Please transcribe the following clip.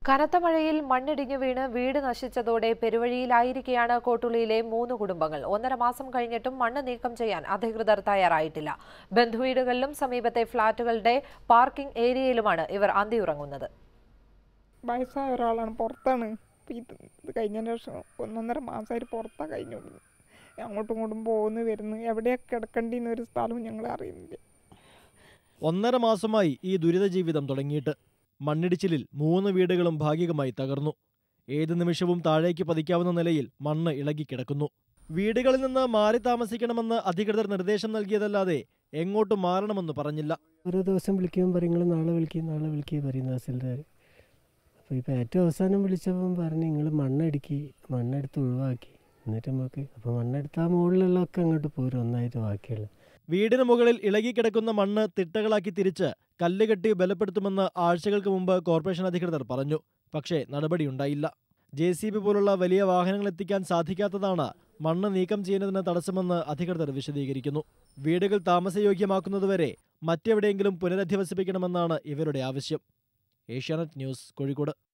കനത്ത മഴയിൽ മണ്ണിടിഞ്ഞു വീണ് വീട് നശിച്ചതോടെ പെരുവഴിയിലായിരിക്കെയാണ് കോട്ടുള്ളിയിലെ മൂന്ന് കുടുംബങ്ങൾ ഒന്നര മാസം കഴിഞ്ഞിട്ടും മണ്ണ് നീക്കം ചെയ്യാൻ അധികൃതർ തയ്യാറായിട്ടില്ല ബന്ധുവീടുകളിലും സമീപത്തെ ഫ്ളാറ്റുകളുടെ പാർക്കിംഗ് ഏരിയയിലുമാണ് ഇവർ അന്തിയുറങ്ങുന്നത് വയസ്സായ ഒരാളാണ് പുറത്താണ് ഇപ്പം ഇത് ഇത് കഴിഞ്ഞതിന് ശേഷം ഒന്നൊന്നര മാസമായിട്ട് പുറത്താണ് കഴിഞ്ഞു അങ്ങോട്ടും ഇങ്ങോട്ടും പോകുന്നു വരുന്നു എവിടെയാണ് കിടക്കേണ്ടിന്ന് ഒരു സ്ഥലവും ഞങ്ങൾ അറിയുന്നില്ല ഒന്നര മാസമായി ഈ ദുരിത ജീവിതം തുടങ്ങിയിട്ട് മണ്ണിടിച്ചിലിൽ മൂന്ന് വീടുകളും ഭാഗികമായി തകർന്നു ഏത് നിമിഷവും താഴേക്ക് പതിക്കാവുന്ന നിലയിൽ മണ്ണ് ഇളകിക്കിടക്കുന്നു വീടുകളിൽ നിന്ന് മാറി താമസിക്കണമെന്ന് അധികൃതർ നിർദ്ദേശം നൽകിയതല്ലാതെ എങ്ങോട്ടും മാറണമെന്ന് പറഞ്ഞില്ല ഓരോ ദിവസം വിളിക്കുമ്പോൾ പറയും നിങ്ങൾ നാളെ വിളിക്കും നാളെ വിളിക്കുക പറയും തഹസിൽദാർ അപ്പോൾ ഇപ്പോൾ ഏറ്റവും അവസാനം വിളിച്ചപ്പം പറഞ്ഞ് നിങ്ങൾ മണ്ണെടുക്കി മണ്ണെടുത്ത് ഒഴിവാക്കി എന്നിട്ട് നമുക്ക് അപ്പോൾ മണ്ണെടുത്ത് ആ മുകളിലുള്ളതൊക്കെ അങ്ങോട്ട് പോരും ഒന്നായിട്ട് ബാക്കിയുള്ള വീടിന് മുകളിൽ ഇളകിക്കിടക്കുന്ന മണ്ണ് തിട്ടകളാക്കി തിരിച്ച് കല്ലുകെട്ടി ബലപ്പെടുത്തുമെന്ന് ആഴ്ചകൾക്ക് മുമ്പ് കോർപ്പറേഷൻ അധികൃതർ പറഞ്ഞു പക്ഷേ നടപടിയുണ്ടായില്ല ജെ സി ബി പോലുള്ള വലിയ വാഹനങ്ങൾ എത്തിക്കാൻ സാധിക്കാത്തതാണ് മണ്ണ് നീക്കം ചെയ്യുന്നതിന് തടസ്സമെന്ന് അധികൃതർ വിശദീകരിക്കുന്നു വീടുകൾ താമസയോഗ്യമാക്കുന്നതുവരെ മറ്റെവിടെയെങ്കിലും പുനരധിവസിപ്പിക്കണമെന്നാണ് ഇവരുടെ ആവശ്യം ഏഷ്യാനെറ്റ് ന്യൂസ് കോഴിക്കോട്